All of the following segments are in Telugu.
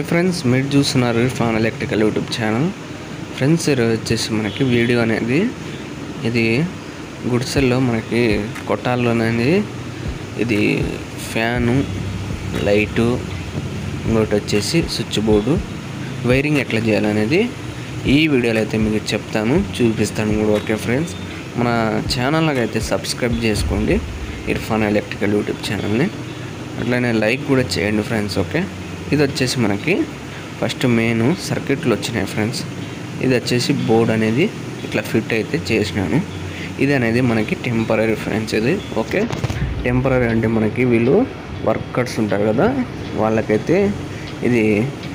హాయ్ ఫ్రెండ్స్ మీరు చూస్తున్నారు Irfan electrical YouTube channel friends ఈరోజు వచ్చేసి మనకి వీడియో అనేది ఇది గుడిసెల్లో మనకి కొట్టాల్లో అనేది ఇది ఫ్యాను లైటు ఇంకోటి వచ్చేసి స్విచ్ బోర్డు వైరింగ్ ఎట్లా చేయాలనేది ఈ వీడియోలో అయితే మీకు చెప్తాను చూపిస్తాను కూడా ఓకే ఫ్రెండ్స్ మన ఛానల్కి అయితే సబ్స్క్రైబ్ చేసుకోండి ఇర్ఫాన్ ఎలక్ట్రికల్ యూట్యూబ్ ఛానల్ని అట్లనే లైక్ కూడా చేయండి ఫ్రెండ్స్ ఓకే ఇది వచ్చేసి మనకి ఫస్ట్ మెయిన్ సర్క్యూట్లు వచ్చినాయి ఫ్రెండ్స్ ఇది వచ్చేసి బోర్డ్ అనేది ఇట్లా ఫిట్ అయితే చేసినాను ఇది అనేది మనకి టెంపరీ ఫ్రెండ్స్ ఇది ఓకే టెంపరీ అంటే మనకి వీళ్ళు వర్కర్స్ ఉంటారు కదా వాళ్ళకైతే ఇది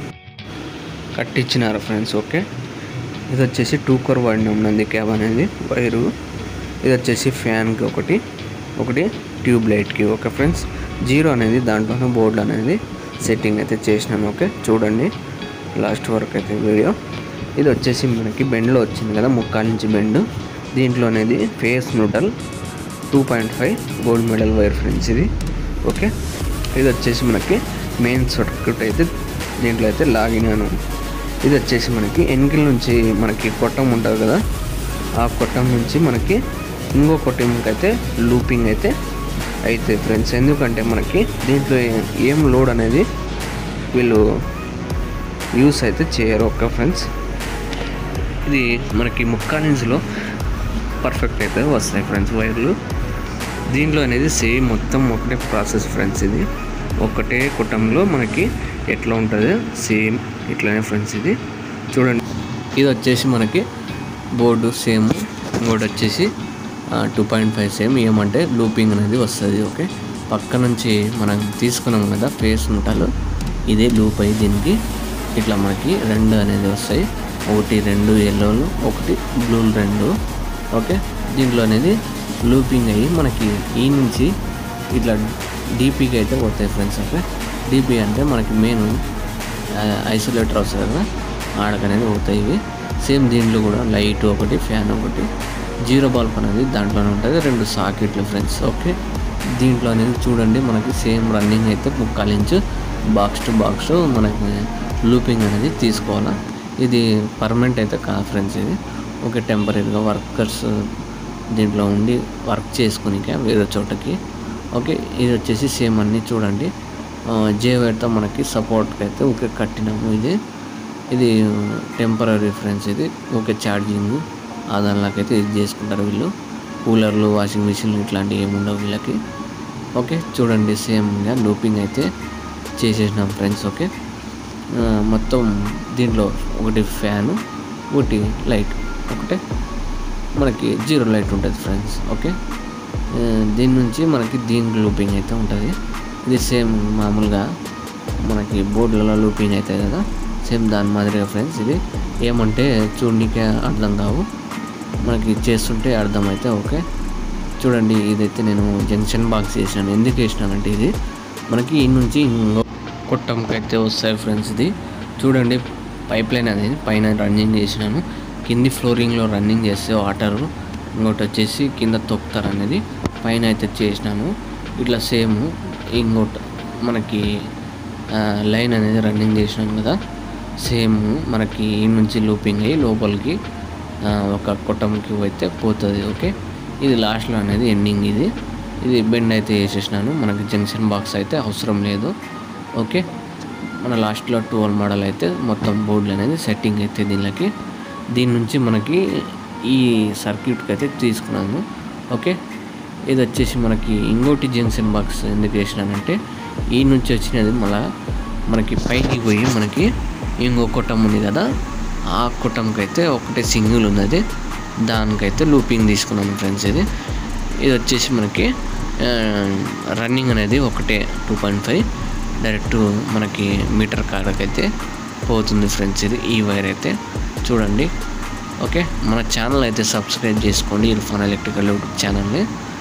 కట్టించినారు ఫ్రెండ్స్ ఓకే ఇది వచ్చేసి టూ కోర్ వాడిన ఉన్నది క్యాబ్ అనేది వైరు ఇది వచ్చేసి ఫ్యాన్కి ఒకటి ఒకటి ట్యూబ్ లైట్కి ఓకే ఫ్రెండ్స్ జీరో అనేది దాంట్లోనే బోర్డు అనేది సెట్టింగ్ అయితే చేసినాను ఓకే చూడండి లాస్ట్ వరకు అయితే వీడియో ఇది వచ్చేసి మనకి బెండ్లో వచ్చింది కదా ముక్కాల నుంచి బెండ్ దీంట్లో అనేది phase neutral two point five gold medal wire friends ఇది ఓకే ఇది వచ్చేసి మనకి మెయిన్ సర్క్యూట్ అయితే దీంట్లో అయితే లాగినాను ఇది వచ్చేసి మనకి ఎన్కిల్ నుంచి మనకి కొట్టం ఉంటుంది కదా ఆ కొట్టం నుంచి మనకి ఇంకో కొట్టంకి అయితే లూపింగ్ అయితే అయితే ఫ్రెండ్స్ ఎందుకంటే మనకి దీంట్లో ఏం లోడ్ అనేది వీళ్ళు యూస్ అయితే చేయరు ఒక్క ఫ్రెండ్స్ ఇది మనకి ముక్కాలించులో పర్ఫెక్ట్ అయితే వస్తాయి ఫ్రెండ్స్ వైర్లు దీంట్లో అనేది సేమ్ మొత్తం ఒకటే ప్రాసెస్ ఫ్రెండ్స్ ఇది ఒకటే కుటుంబంలో మనకి ఎట్లా ఉంటుందో సేమ్ ఇట్లానే ఫ్రెండ్స్ ఇది చూడండి ఇది వచ్చేసి మనకి బోర్డు సేమ్ ఇంకోటి వచ్చేసి టూ పాయింట్ ఫైవ్ సేమ్ ఏమంటే లూపింగ్ అనేది వస్తుంది ఓకే పక్క నుంచి మనం తీసుకున్నాం కదా ఫేస్ ఉంటాలు ఇదే లూప్ అయ్యి దీనికి ఇట్లా మనకి రెండు అనేది వస్తాయి ఒకటి రెండు ఎల్లోలు ఒకటి బ్లూలు రెండు ఓకే దీంట్లో అనేది లూపింగ్ అయ్యి మనకి ఈ నుంచి ఇట్లా డీపీకి అయితే పోతాయి ఫ్రెండ్స్ ఓకే డీపీ అంటే మనకి మెయిన్ ఐసోలేటర్ వస్తుంది కదా ఆడకనేది పోతాయి ఇవి సేమ్ దీంట్లో కూడా లైట్ ఒకటి ఫ్యాన్ ఒకటి జీరో బల్బ్ అనేది దాంట్లోనే ఉంటుంది రెండు సాకెట్లు ఫ్రెండ్స్ ఓకే దీంట్లో అనేది చూడండి మనకి సేమ్ రన్నింగ్ అయితే ముక్కాలు ఇంచు బాక్స్ టు బాక్స్ మనకి లూపింగ్ అనేది తీసుకోవాలా ఇది పర్మనెంట్ అయితే కాదు ఫ్రెండ్స్ ఇది ఓకే టెంపరీగా వర్కర్స్ దీంట్లో ఉండి వర్క్ చేసుకునిక వేరే చోటకి ఓకే ఇది వచ్చేసి సేమ్ అన్నీ చూడండి జే వైర్తో మనకి సపోర్ట్కి అయితే ఓకే కట్టినాము ఇది ఇది టెంపరీ ఫ్రెండ్స్ ఇది ఓకే ఛార్జింగ్ ఆదానిలోకైతే ఇది చేసుకుంటారు వీళ్ళు కూలర్లు వాషింగ్ మిషన్లు ఇట్లాంటివి ఏముండవు వీళ్ళకి ఓకే చూడండి సేమ్గా లూపింగ్ అయితే చేసేసినాం ఫ్రెండ్స్ ఓకే మొత్తం దీంట్లో ఒకటి ఫ్యాను ఒకటి లైట్ ఒకటే మనకి జీరో లైట్ ఉంటుంది ఫ్రెండ్స్ ఓకే దీని నుంచి మనకి దీని లూపింగ్ అయితే ఉంటుంది ఇది సేమ్ మామూలుగా మనకి బోర్డులలో లూపింగ్ అవుతాయి కదా సేమ్ దాని మాదిరిగా ఫ్రెండ్స్ ఇది ఏమంటే చూడనీకే అర్థం కావు మనకి చేస్తుంటే అర్థమైతే ఓకే చూడండి ఇదైతే నేను జంక్షన్ బాక్స్ చేసినాను ఎందుకు వేసినానంటే ఇది మనకి ఈ నుంచి ఇంకో కొట్టంకి అయితే వస్తాయి ఫ్రెండ్స్ ఇది చూడండి పైప్ లైన్ అనేది పైన రన్నింగ్ చేసినాను కింది ఫ్లోరింగ్లో రన్నింగ్ చేస్తే వాటర్ ఇంకోటి వచ్చేసి కింద తొక్కుతారు అనేది పైన అయితే చేసినాను ఇట్లా సేమ్ ఇంకోటి మనకి లైన్ అనేది రన్నింగ్ చేసినాను కదా సేమ్ మనకి ఈ నుంచి లూపింగ్ అయ్యి లోపలికి ఒక కొట్టంకి అయితే పోతుంది ఓకే ఇది లాస్ట్లో అనేది ఎండింగ్ ఇది ఇది బెండ్ అయితే వేసేసినాను మనకి జంక్షన్ బాక్స్ అయితే అవసరం లేదు ఓకే మన లాస్ట్లో ట్వెల్వ్ మోడల్ అయితే మొత్తం బోర్డులు అనేది సెట్టింగ్ అయితే దీనికి దీని నుంచి మనకి ఈ సర్క్యూట్కి అయితే తీసుకున్నాను ఓకే ఇది వచ్చేసి మనకి ఇంకోటి జంక్షన్ బాక్స్ ఎందుకు వేసినానంటే ఈ నుంచి వచ్చినది మళ్ళా మనకి పైకి పోయి మనకి ఇంకో కుట్టం ఉంది కదా ఆ కుట్టంకి అయితే ఒకటే సింగిల్ ఉన్నది దానికైతే లూపింగ్ తీసుకున్నాను ఫ్రెండ్స్ ఇది ఇది వచ్చేసి మనకి రన్నింగ్ అనేది ఒకటే టూ పాయింట్ ఫైవ్ డైరెక్ట్ మనకి మీటర్ కాడకైతే పోతుంది ఫ్రెండ్స్ ఇది ఈ వైర్ అయితే చూడండి ఓకే మన ఛానల్ అయితే సబ్స్క్రైబ్ చేసుకోండి ఇర్ఫాన్ ఎలక్ట్రికల్ యూట్యూబ్ ఛానల్ని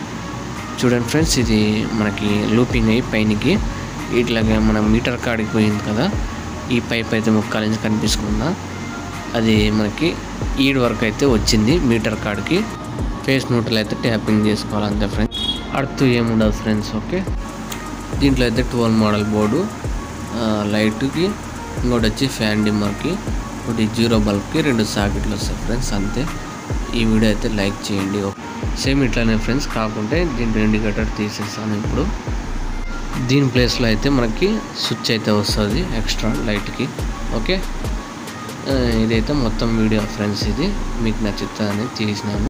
చూడండి ఫ్రెండ్స్ ఇది మనకి లూపింగ్ అయ్యి పైనకి ఇట్లాగే మన మీటర్ కాడికి పోయింది కదా ఈ పైప్ అయితే ముక్కాల నుంచి కనిపిస్తుందా అది మనకి ఈడ్ వరకు అయితే వచ్చింది మీటర్ కార్డ్కి ఫేస్ నోట్లు అయితే ట్యాపింగ్ చేసుకోవాలి అంతే ఫ్రెండ్స్ అడుతూ ఏముండదు ఫ్రెండ్స్ ఓకే దీంట్లో అయితే ట్వెల్వ్ మోడల్ బోర్డు లైట్కి ఇంకోటి వచ్చి ఫ్యాన్ డిమ్మర్కి ఒకటి జీరో బల్బ్కి రెండు సాకెట్లు వస్తాయి ఫ్రెండ్స్ అంతే ఈ వీడియో అయితే లైక్ చేయండి సేమ్ ఇట్లానే ఫ్రెండ్స్ కాకుంటే దీంట్లో ఇండికేటర్ తీసేసాను ఇప్పుడు దీని ప్లేస్లో అయితే మనకి స్విచ్ అయితే వస్తుంది ఎక్స్ట్రా లైట్కి ఓకే ఆ, ఇదైతే మొత్తం వీడియో ఫ్రెండ్స్ ఇది మీకు నచ్చుతుందని తీసినాను